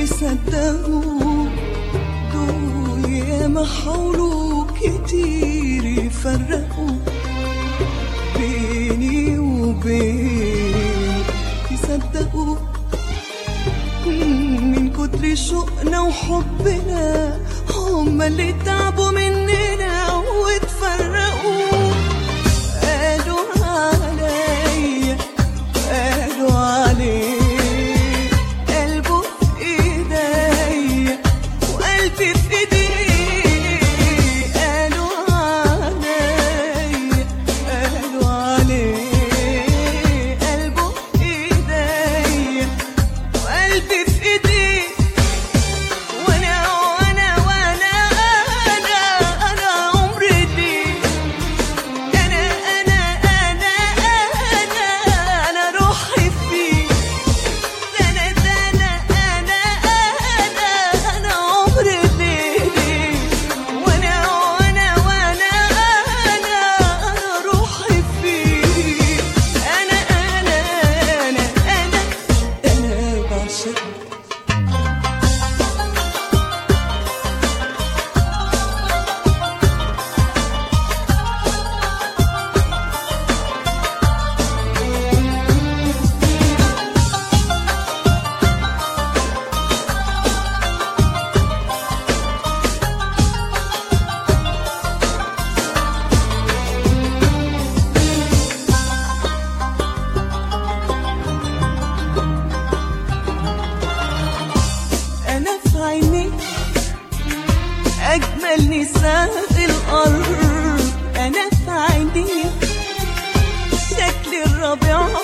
يصدقوا دول ياما حاولوا كتير يفرقوا بيني وبين يصدقوا من كتر شوقنا وحبنا هما اللي تعبوا مننا واتفرقوا قالوا عليا قالوا عليه قلبه في ايديا وقلبي في ايديه قالوا عليا قالوا عليه قلبه في ايديا وقلبي في ايديه وانا وانا وانا انا انا عمري ليه انا انا انا انا انا روحي فيه انا انا انا انا انا عمري ليه وانا وانا وانا انا انا روحي فيه انا انا انا انا انا بعشقك أنا في عينيك أجمل نساء الأرض أنا في عينيك شكل الربيع